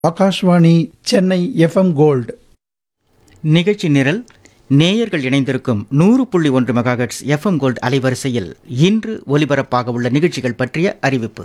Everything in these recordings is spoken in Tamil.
ஆகாஷ்வாணி சென்னை எஃப்எம் கோல்டு நிகழ்ச்சி நிரல் நேயர்கள் இணைந்திருக்கும் நூறு புள்ளி ஒன்று மெகாஹெட்ஸ் எஃப்எம் கோல்ட் அலைவரிசையில் இன்று ஒலிபரப்பாக உள்ள நிகழ்ச்சிகள் பற்றிய அறிவிப்பு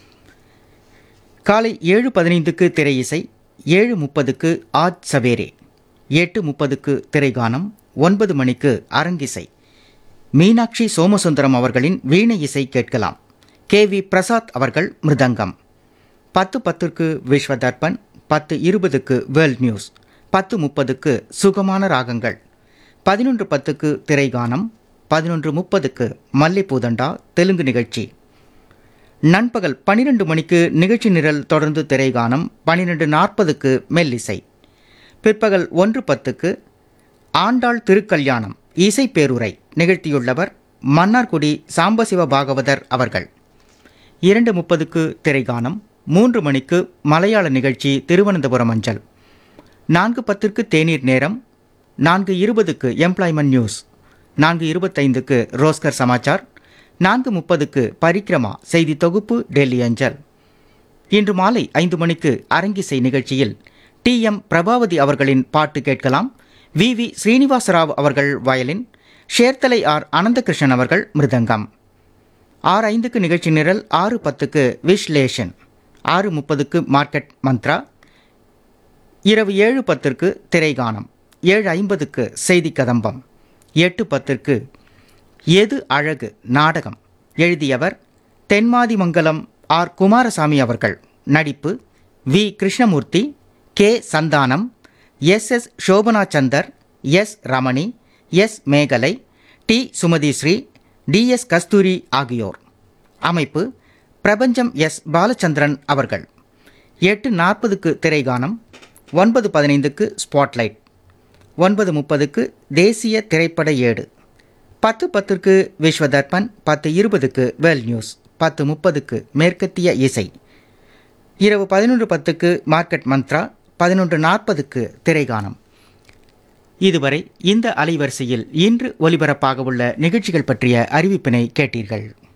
காலை ஏழு பதினைந்துக்கு திரை இசை ஏழு முப்பதுக்கு ஆஜ் சவேரே எட்டு முப்பதுக்கு திரைகானம் ஒன்பது மணிக்கு அரங்கிசை மீனாட்சி சோமசுந்தரம் அவர்களின் வீணை இசை கேட்கலாம் கே வி பிரசாத் அவர்கள் மிருதங்கம் பத்து பத்திற்கு விஸ்வ தர்ப்பன் பத்து இருபதுக்கு வேர்ல்ட் நியூஸ் பத்து முப்பதுக்கு சுகமான ராகங்கள் பதினொன்று பத்துக்கு திரைகானம் பதினொன்று முப்பதுக்கு மல்லிப்பூதண்டா தெலுங்கு நிகழ்ச்சி நண்பகல் பன்னிரண்டு மணிக்கு நிகழ்ச்சி நிரல் தொடர்ந்து திரைகானம் பன்னிரெண்டு நாற்பதுக்கு மெல்லிசை பிற்பகல் ஒன்று பத்துக்கு ஆண்டாள் திருக்கல்யாணம் இசை பேருரை நிகழ்த்தியுள்ளவர் மன்னார்குடி சாம்பசிவ பாகவதர் அவர்கள் இரண்டு முப்பதுக்கு திரைகானம் மூன்று மணிக்கு மலையாள நிகழ்ச்சி திருவனந்தபுரம் அஞ்சல் நான்கு பத்திற்கு தேநீர் நேரம் நான்கு இருபதுக்கு எம்ப்ளாய்மெண்ட் நியூஸ் நான்கு இருபத்தைந்துக்கு ரோஸ்கர் சமாச்சார் நான்கு முப்பதுக்கு பரிக்ரமா செய்தி தொகுப்பு டெல்லி அஞ்சல் இன்று மாலை ஐந்து மணிக்கு அரங்கிசை நிகழ்ச்சியில் டி எம் பிரபாவதி அவர்களின் பாட்டு கேட்கலாம் வி வி ஸ்ரீனிவாசராவ் அவர்கள் வயலின் ஷேர்தலை ஆர் அனந்தகிருஷ்ணன் அவர்கள் மிருதங்கம் ஆறு ஐந்துக்கு நிகழ்ச்சி நிரல் ஆறு பத்துக்கு விஷ்லேஷன் ஆறு முப்பதுக்கு மார்க்கெட் மந்த்ரா இரவு ஏழு பத்திற்கு திரைகானம் ஏழு ஐம்பதுக்கு செய்தி கதம்பம் எட்டு பத்திற்கு எது அழகு நாடகம் எழுதியவர் தென்மாதிமங்கலம் ஆர் குமாரசாமி அவர்கள் நடிப்பு V Krishnamurthy K Santhanam S S Shobana Chandar S Ramani S Megalai T Sumathi Sri T S Kasturi ஆகியோர் அமைப்பு பிரபஞ்சம் எஸ் பாலச்சந்திரன் அவர்கள் எட்டு நாற்பதுக்கு திரைகானம் ஒன்பது பதினைந்துக்கு ஸ்பாட்லைட் ஒன்பது முப்பதுக்கு தேசிய திரைப்பட ஏடு பத்து பத்திற்கு விஸ்வதர்பன் பத்து இருபதுக்கு வேல் நியூஸ் பத்து முப்பதுக்கு மேற்கத்திய இசை இரவு பதினொன்று பத்துக்கு மார்க்கெட் மந்த்ரா பதினொன்று நாற்பதுக்கு திரைகானம் இதுவரை இந்த அலைவரிசையில் இன்று ஒலிபரப்பாக உள்ள நிகழ்ச்சிகள் பற்றிய அறிவிப்பினை கேட்டீர்கள்